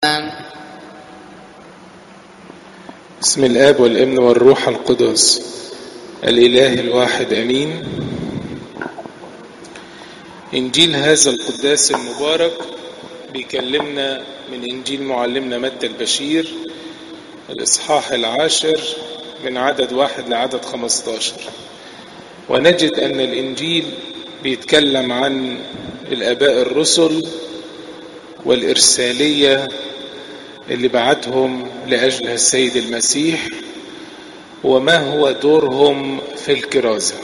بسم الآب والابن والروح القدس الإله الواحد أمين إنجيل هذا القداس المبارك بيكلمنا من إنجيل معلمنا متى البشير الإصحاح العاشر من عدد واحد لعدد خمستاشر ونجد أن الإنجيل بيتكلم عن الآباء الرسل والإرسالية اللي بعتهم لأجلها السيد المسيح وما هو دورهم في الكرازة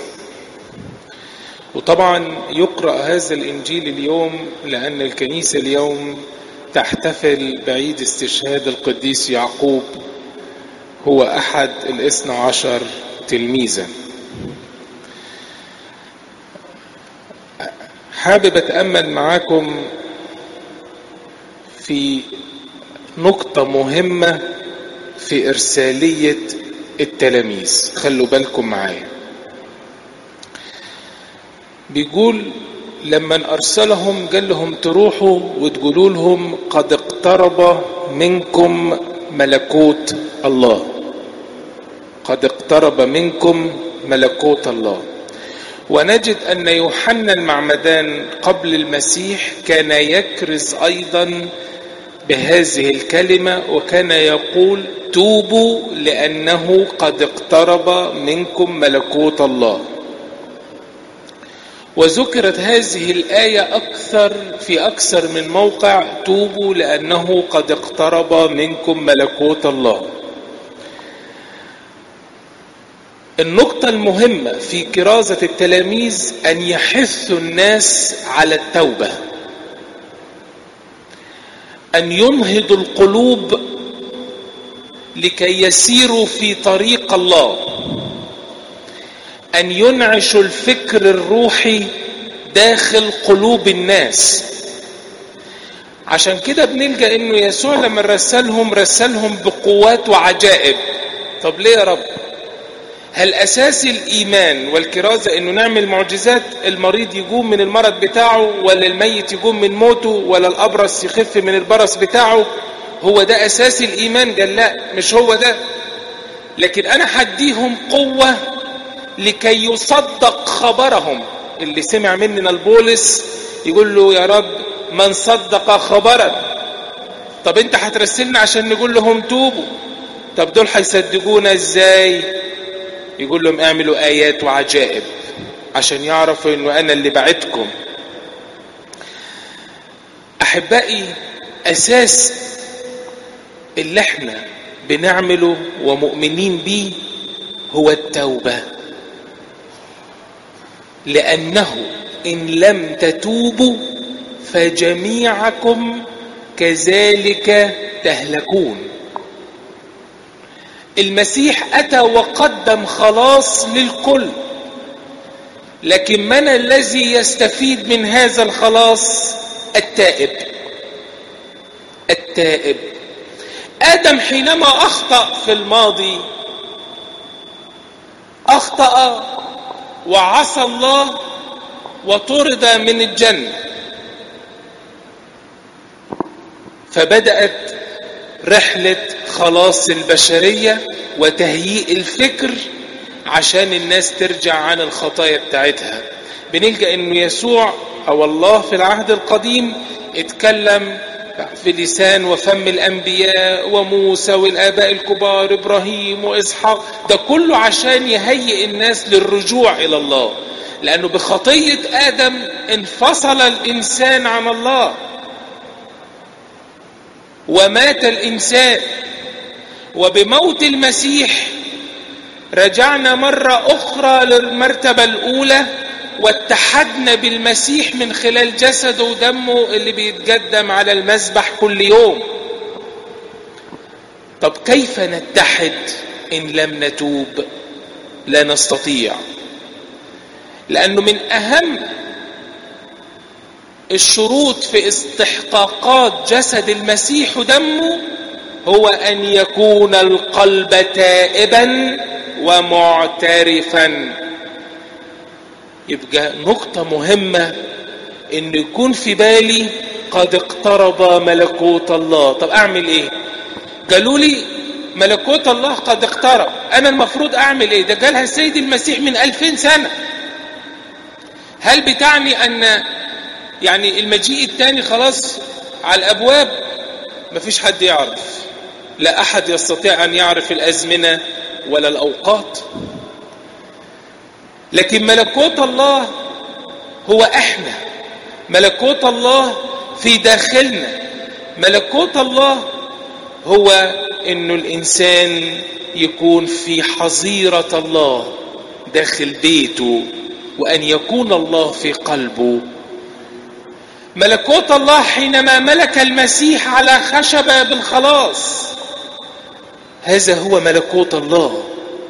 وطبعا يقرأ هذا الإنجيل اليوم لأن الكنيسة اليوم تحتفل بعيد استشهاد القديس يعقوب هو أحد الاثنى عشر تلميذا حابب أتأمل معاكم في نقطة مهمة في إرسالية التلاميذ خلوا بالكم معايا بيقول لما أرسلهم قال لهم تروحوا وتقولوا لهم قد اقترب منكم ملكوت الله قد اقترب منكم ملكوت الله ونجد أن يوحنا المعمدان قبل المسيح كان يكرز أيضا بهذه الكلمة وكان يقول توبوا لأنه قد اقترب منكم ملكوت الله وذكرت هذه الآية أكثر في أكثر من موقع توبوا لأنه قد اقترب منكم ملكوت الله النقطة المهمة في كرازة التلاميذ أن يحثوا الناس على التوبة أن ينهضوا القلوب لكي يسيروا في طريق الله أن ينعشوا الفكر الروحي داخل قلوب الناس عشان كده بنلقى انه يسوع لما رسلهم رسلهم بقوات وعجائب طب ليه يا رب هل اساس الايمان والكرازه انه نعمل معجزات المريض يقوم من المرض بتاعه ولا الميت يقوم من موته ولا الابرص يخف من البرص بتاعه هو ده اساس الايمان قال لا مش هو ده لكن انا هديهم قوه لكي يصدق خبرهم اللي سمع مننا البولس يقول له يا رب من صدق خبرا طب انت هترسلنا عشان نقول لهم توبوا طب دول هيصدقونا ازاي يقول لهم اعملوا ايات وعجائب عشان يعرفوا انه انا اللي بعتكم احبائي اساس اللي احنا بنعمله ومؤمنين بيه هو التوبه لانه ان لم تتوبوا فجميعكم كذلك تهلكون المسيح اتى وقدم خلاص للكل لكن من الذي يستفيد من هذا الخلاص التائب التائب ادم حينما اخطا في الماضي اخطا وعصى الله وطرد من الجنه فبدات رحله خلاص البشريه وتهيئ الفكر عشان الناس ترجع عن الخطايا بتاعتها بنلقى انه يسوع او الله في العهد القديم اتكلم في لسان وفم الانبياء وموسى والاباء الكبار ابراهيم واسحاق ده كله عشان يهيئ الناس للرجوع الى الله لانه بخطيه ادم انفصل الانسان عن الله ومات الانسان وبموت المسيح رجعنا مره اخرى للمرتبه الاولى واتحدنا بالمسيح من خلال جسده ودمه اللي بيتقدم على المذبح كل يوم طب كيف نتحد ان لم نتوب لا نستطيع لانه من اهم الشروط في استحقاقات جسد المسيح ودمه هو ان يكون القلب تائبا ومعترفا يبقى نقطة مهمة ان يكون في بالي قد اقترب ملكوت الله طب اعمل ايه قالوا لي ملكوت الله قد اقترب انا المفروض اعمل ايه ده قالها السيد المسيح من الفين سنة هل بتعني ان يعني المجيء الثاني خلاص على الابواب مفيش حد يعرف لا احد يستطيع ان يعرف الازمنة ولا الاوقات لكن ملكوت الله هو احنا ملكوت الله في داخلنا ملكوت الله هو انه الانسان يكون في حظيرة الله داخل بيته وان يكون الله في قلبه ملكوت الله حينما ملك المسيح على خشبة بالخلاص هذا هو ملكوت الله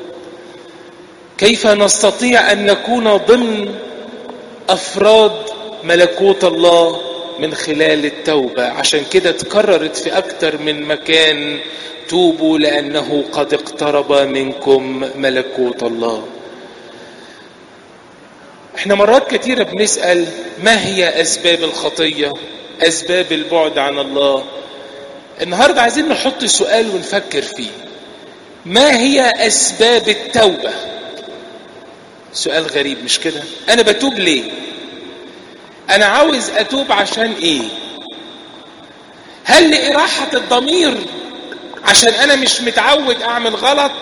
كيف نستطيع ان نكون ضمن افراد ملكوت الله من خلال التوبة عشان كده تكررت في اكتر من مكان توبوا لانه قد اقترب منكم ملكوت الله احنا مرات كتيرة بنسأل ما هي اسباب الخطية اسباب البعد عن الله النهاردة عايزين نحط سؤال ونفكر فيه ما هي اسباب التوبة سؤال غريب مش كده انا بتوب ليه انا عاوز اتوب عشان ايه هل لإراحة الضمير عشان انا مش متعود اعمل غلط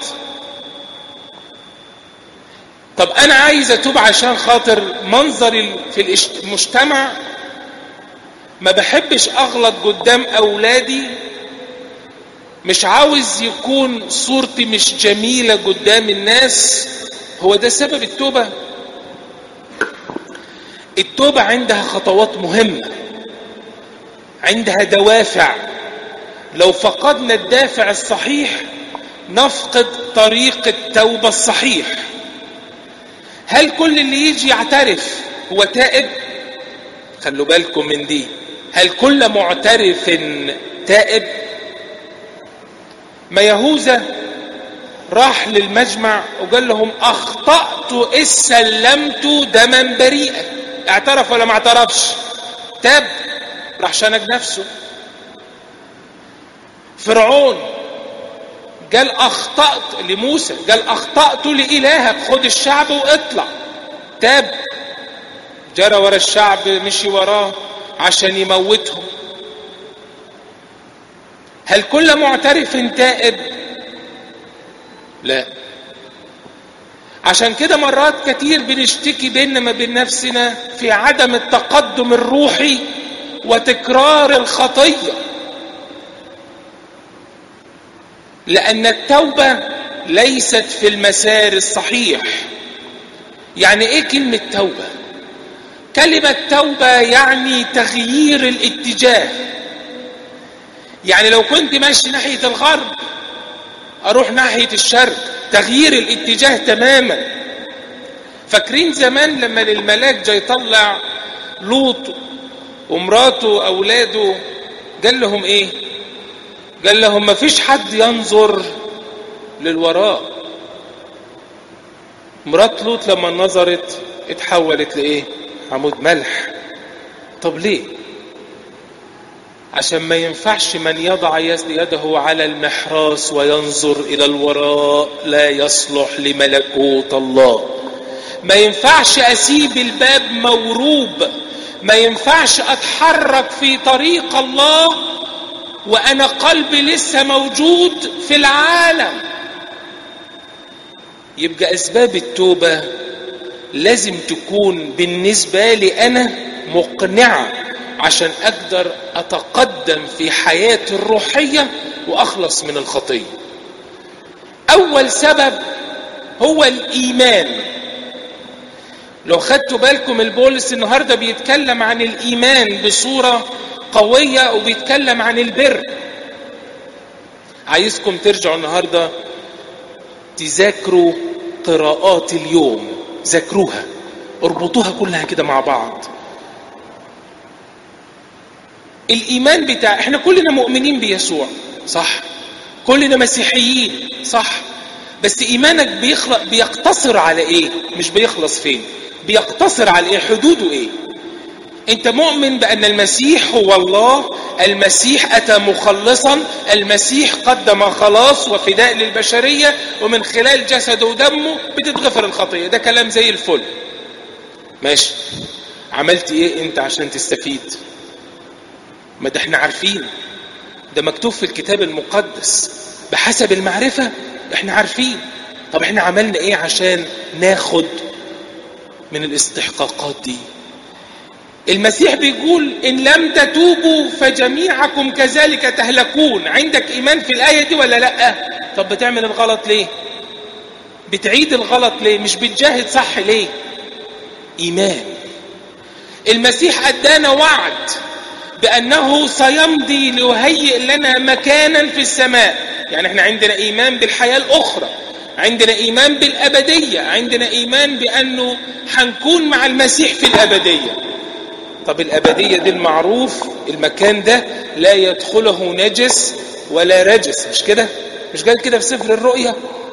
طب انا عايز اتوب عشان خاطر منظري في المجتمع ما بحبش اغلط قدام اولادي مش عاوز يكون صورتي مش جميلة قدام الناس هو ده سبب التوبة التوبة عندها خطوات مهمة عندها دوافع لو فقدنا الدافع الصحيح نفقد طريق التوبة الصحيح هل كل اللي يجي يعترف هو تائب خلوا بالكم من دي هل كل معترف تائب ما يهوذا راح للمجمع وقال لهم اخطأت اذ سلمت دما بريئا اعترف ولا ما اعترفش تاب راح شنج نفسه فرعون قال اخطأت لموسى قال اخطأت لإلهك خد الشعب واطلع تاب جرى ورا الشعب مشي وراه عشان يموتهم هل كل معترف تائب لا عشان كده مرات كتير بنشتكي بيننا ما بين نفسنا في عدم التقدم الروحي وتكرار الخطيه لأن التوبة ليست في المسار الصحيح يعني إيه كلمة توبة؟ كلمة توبة يعني تغيير الاتجاه يعني لو كنت ماشي ناحية الغرب أروح ناحية الشرق تغيير الاتجاه تماما فاكرين زمان لما الملاك جاي يطلع لوط ومراته وأولاده قال لهم إيه؟ قال لهم ما فيش حد ينظر للوراء مرات لوط لما نظرت اتحولت لايه عمود ملح طب ليه عشان ما ينفعش من يضع يده على المحراس وينظر الى الوراء لا يصلح لملكوت الله ما ينفعش اسيب الباب موروب ما ينفعش اتحرك في طريق الله وانا قلبي لسه موجود في العالم يبقى اسباب التوبه لازم تكون بالنسبه لي انا مقنعه عشان اقدر اتقدم في حياتي الروحيه واخلص من الخطيه اول سبب هو الايمان لو خدتوا بالكم البولس النهارده بيتكلم عن الايمان بصوره قوية وبيتكلم عن البر عايزكم ترجعوا النهاردة تذاكروا قراءات اليوم ذاكروها اربطوها كلها كده مع بعض الإيمان بتاع احنا كلنا مؤمنين بيسوع صح كلنا مسيحيين صح بس إيمانك بيخلق بيقتصر على إيه مش بيخلص فين بيقتصر على إيه حدوده إيه انت مؤمن بان المسيح هو الله المسيح اتى مخلصا المسيح قدم خلاص وفداء للبشرية ومن خلال جسده ودمه بتتغفر الخطية ده كلام زي الفل ماشي عملت ايه انت عشان تستفيد ما ده احنا عارفين ده مكتوب في الكتاب المقدس بحسب المعرفة احنا عارفين طب احنا عملنا ايه عشان ناخد من الاستحقاقات دي المسيح بيقول إن لم تتوبوا فجميعكم كذلك تهلكون عندك إيمان في الآية دي ولا لأ طب بتعمل الغلط ليه بتعيد الغلط ليه مش بتجاهد صح ليه إيمان المسيح أدانا وعد بأنه سيمضي ليهيئ لنا مكانا في السماء يعني احنا عندنا إيمان بالحياة الأخرى عندنا إيمان بالأبدية عندنا إيمان بأنه حنكون مع المسيح في الأبدية طب الأبدية دي المعروف المكان ده لا يدخله نجس ولا رجس مش كده مش قال كده في سفر الرؤيا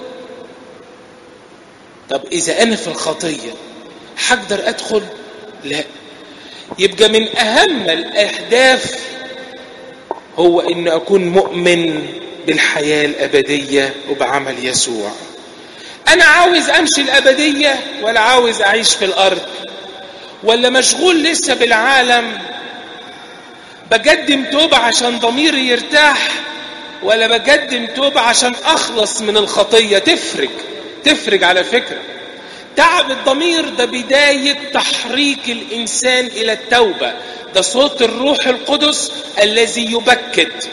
طب إذا أنا في الخطية هقدر أدخل لا يبقى من أهم الأهداف هو أن أكون مؤمن بالحياة الأبدية وبعمل يسوع أنا عاوز أمشي الأبدية ولا عاوز أعيش في الأرض ولا مشغول لسه بالعالم بقدم توبة عشان ضميري يرتاح ولا بقدم توبة عشان أخلص من الخطية تفرق تفرق على فكرة تعب الضمير ده بداية تحريك الإنسان إلى التوبة ده صوت الروح القدس الذي يبكت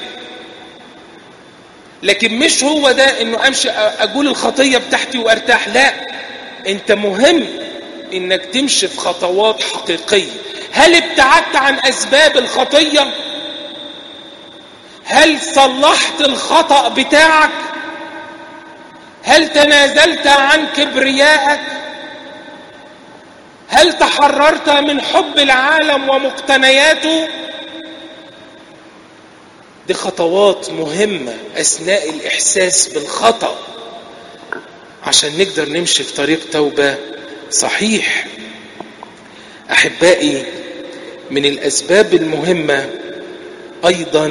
لكن مش هو ده انه امشي اقول الخطية بتاعتي وارتاح لا انت مهم انك تمشي في خطوات حقيقية هل ابتعدت عن اسباب الخطية هل صلحت الخطأ بتاعك هل تنازلت عن كبريائك هل تحررت من حب العالم ومقتنياته دي خطوات مهمة أثناء الإحساس بالخطأ عشان نقدر نمشي في طريق توبة صحيح أحبائي من الأسباب المهمة أيضا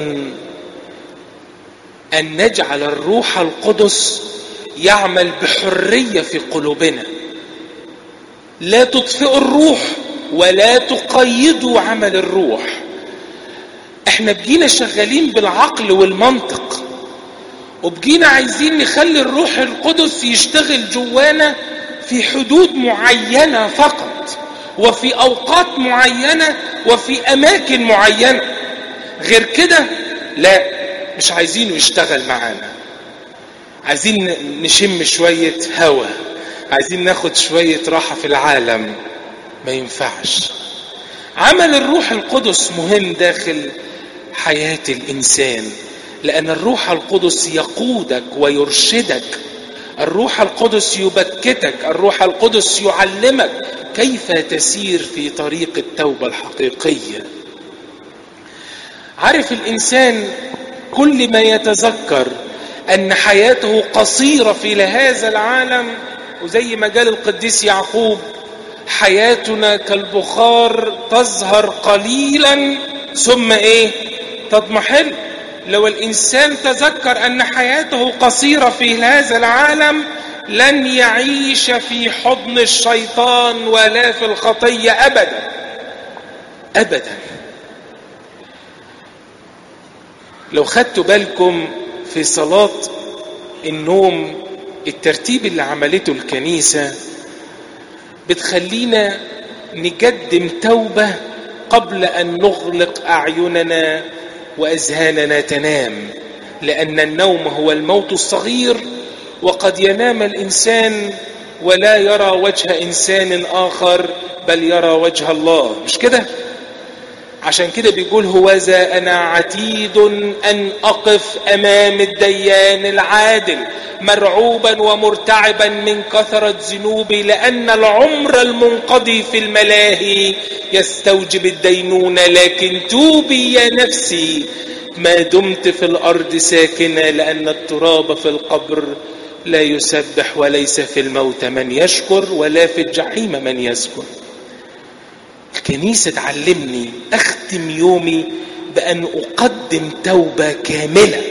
أن نجعل الروح القدس يعمل بحرية في قلوبنا لا تطفئوا الروح ولا تقيدوا عمل الروح احنا بقينا شغالين بالعقل والمنطق وبقينا عايزين نخلي الروح القدس يشتغل جوانا في حدود معينة فقط وفي أوقات معينة وفي أماكن معينة غير كده لا مش عايزينه يشتغل معانا عايزين نشم شوية هوا عايزين ناخد شوية راحة في العالم ما ينفعش عمل الروح القدس مهم داخل حياة الإنسان لأن الروح القدس يقودك ويرشدك الروح القدس يبكتك الروح القدس يعلمك كيف تسير في طريق التوبة الحقيقية عارف الإنسان كل ما يتذكر أن حياته قصيرة في هذا العالم وزي ما قال القديس يعقوب حياتنا كالبخار تظهر قليلا ثم ايه تضمحل لو الإنسان تذكر أن حياته قصيرة في هذا العالم لن يعيش في حضن الشيطان ولا في الخطية أبدا أبدا لو خدتوا بالكم في صلاة النوم الترتيب اللي عملته الكنيسة بتخلينا نقدم توبة قبل أن نغلق أعيننا وأذهاننا تنام لأن النوم هو الموت الصغير وقد ينام الإنسان ولا يرى وجه إنسان آخر بل يرى وجه الله مش كده عشان كده بيقول هوذا أنا عتيد أن أقف أمام الديان العادل مرعوبا ومرتعبا من كثرة ذنوبي لأن العمر المنقضي في الملاهي يستوجب الدينونة لكن توبي يا نفسي ما دمت في الأرض ساكنة لأن التراب في القبر لا يسبح وليس في الموت من يشكر ولا في الجحيم من يسكن الكنيسة تعلمني أختم يومي بأن أقدم توبة كاملة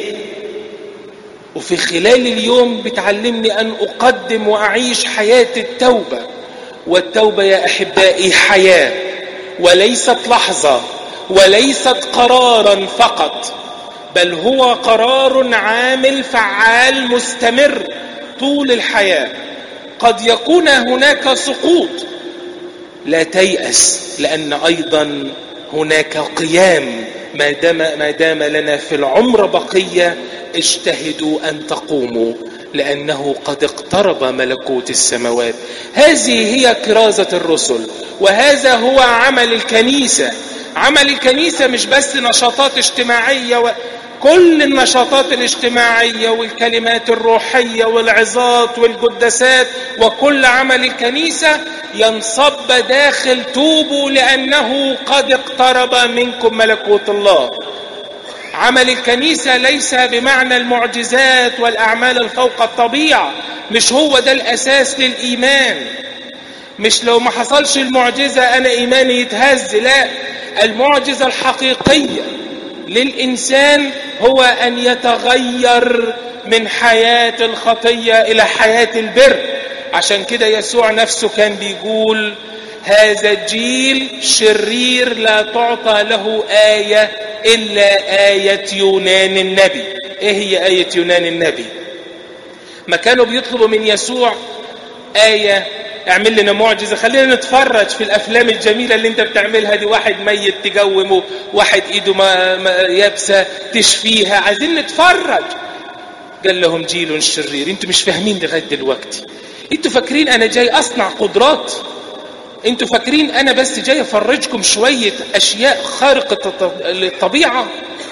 وفي خلال اليوم بتعلمني أن أقدم وأعيش حياة التوبة والتوبة يا أحبائي حياة وليست لحظة وليست قرارا فقط بل هو قرار عامل فعال مستمر طول الحياة قد يكون هناك سقوط لا تيأس لأن أيضا هناك قيام ما دام, ما دام لنا في العمر بقية اجتهدوا أن تقوموا لأنه قد اقترب ملكوت السماوات هذه هي كرازة الرسل وهذا هو عمل الكنيسة عمل الكنيسة مش بس نشاطات اجتماعية و... كل النشاطات الاجتماعية والكلمات الروحية والعظات والقداسات وكل عمل الكنيسة ينصب داخل توبوا لأنه قد اقترب منكم ملكوت الله عمل الكنيسة ليس بمعنى المعجزات والأعمال الفوق الطبيعة مش هو ده الأساس للإيمان مش لو ما حصلش المعجزة أنا إيماني يتهز لا المعجزة الحقيقية للإنسان هو أن يتغير من حياة الخطية إلى حياة البر عشان كده يسوع نفسه كان بيقول هذا الجيل شرير لا تعطى له آية إلا آية يونان النبي إيه هي آية يونان النبي ما كانوا بيطلبوا من يسوع آية اعمل لنا معجزة خلينا نتفرج في الأفلام الجميلة اللي انت بتعملها دي واحد ميت تجومه واحد ايده ما ما يابسة تشفيها عايزين نتفرج قال لهم جيل شرير انتوا مش فاهمين لغاية دلوقتي انتوا فاكرين انا جاي اصنع قدرات انتوا فاكرين انا بس جاي افرجكم شوية اشياء خارقة للطبيعة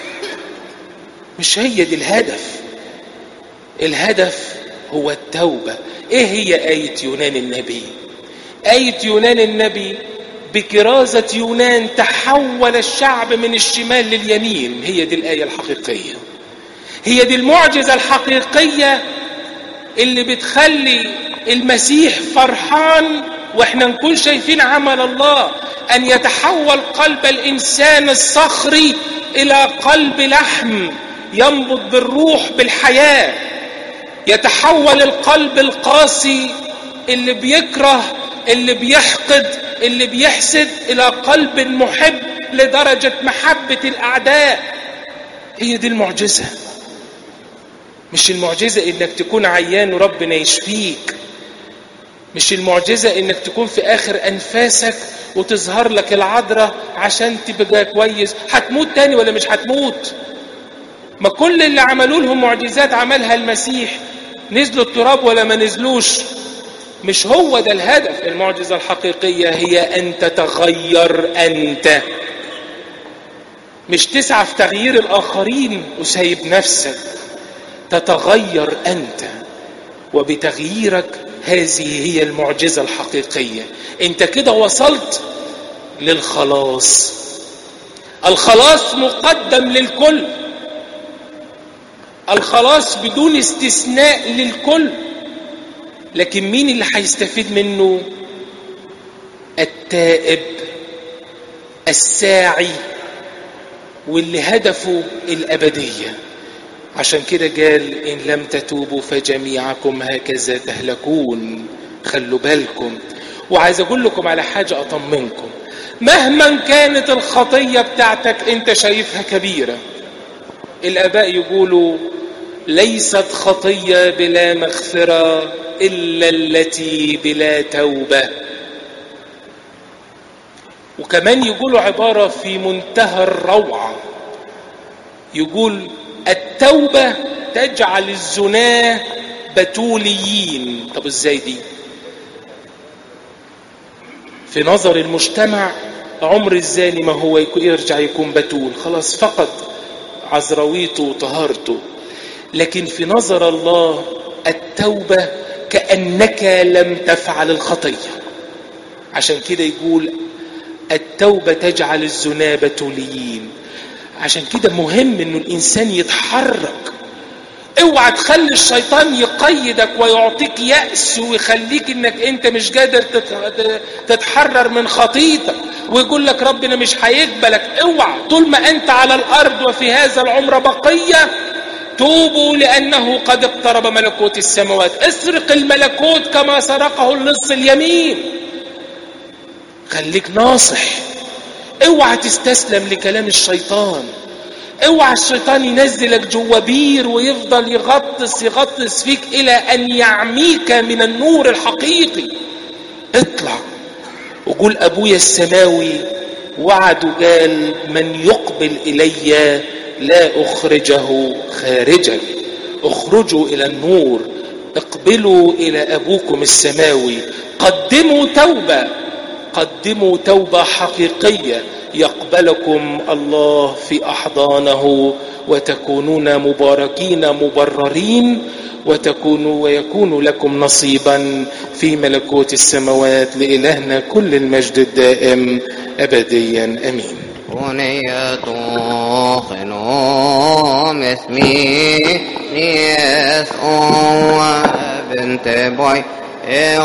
مش هي دي الهدف الهدف هو التوبة ايه هي آية يونان النبي آية يونان النبي بكرازة يونان تحول الشعب من الشمال لليمين هي دي الآية الحقيقية هي دي المعجزة الحقيقية اللي بتخلي المسيح فرحان واحنا نكون شايفين عمل الله ان يتحول قلب الانسان الصخري الى قلب لحم ينبض بالروح بالحياه يتحول القلب القاسي اللي بيكره اللي بيحقد اللي بيحسد الى قلب محب لدرجه محبه الاعداء هي دي المعجزه مش المعجزه انك تكون عيان وربنا يشفيك مش المعجزة انك تكون في اخر انفاسك وتظهر لك العذراء عشان تبقى كويس هتموت تاني ولا مش هتموت ما كل اللي عملوا لهم معجزات عملها المسيح نزلوا التراب ولا ما نزلوش مش هو ده الهدف المعجزة الحقيقية هي ان تتغير انت مش تسعى في تغيير الاخرين وسايب نفسك تتغير انت وبتغييرك هذه هي المعجزة الحقيقية انت كده وصلت للخلاص الخلاص مقدم للكل الخلاص بدون استثناء للكل لكن مين اللي هيستفيد منه التائب الساعي واللي هدفه الأبدية عشان كده قال إن لم تتوبوا فجميعكم هكذا تهلكون خلوا بالكم وعايز أقول لكم على حاجة أطمنكم مهما كانت الخطية بتاعتك أنت شايفها كبيرة الآباء يقولوا ليست خطية بلا مغفرة إلا التي بلا توبة وكمان يقولوا عبارة في منتهى الروعة يقول التوبة تجعل الزناة بتوليين طب ازاي دي في نظر المجتمع عمر الزاني ما هو يرجع يكون بتول خلاص فقد عذراويته وطهارته لكن في نظر الله التوبة كأنك لم تفعل الخطية عشان كده يقول التوبة تجعل الزنا بتوليين عشان كده مهم انه الانسان يتحرك اوعى تخلي الشيطان يقيدك ويعطيك يأس ويخليك انك انت مش قادر تتحرر من خطيتك ويقول لك ربنا مش هيقبلك اوعى طول ما انت على الارض وفي هذا العمر بقية توبوا لانه قد اقترب ملكوت السماوات اسرق الملكوت كما سرقه اللص اليمين خليك ناصح اوعى تستسلم لكلام الشيطان اوعى الشيطان ينزلك جوا بير ويفضل يغطس يغطس فيك الى ان يعميك من النور الحقيقي اطلع وقول ابويا السماوي وعد قال من يقبل الي لا اخرجه خارجا اخرجوا الى النور اقبلوا الى ابوكم السماوي قدموا توبه قدموا توبه حقيقيه يقبلكم الله في احضانه وتكونون مباركين مبررين وتكونوا ويكون لكم نصيبا في ملكوت السماوات لإلهنا كل المجد الدائم أبديا أمين بنية خنوم اسمي نيس بنت بوي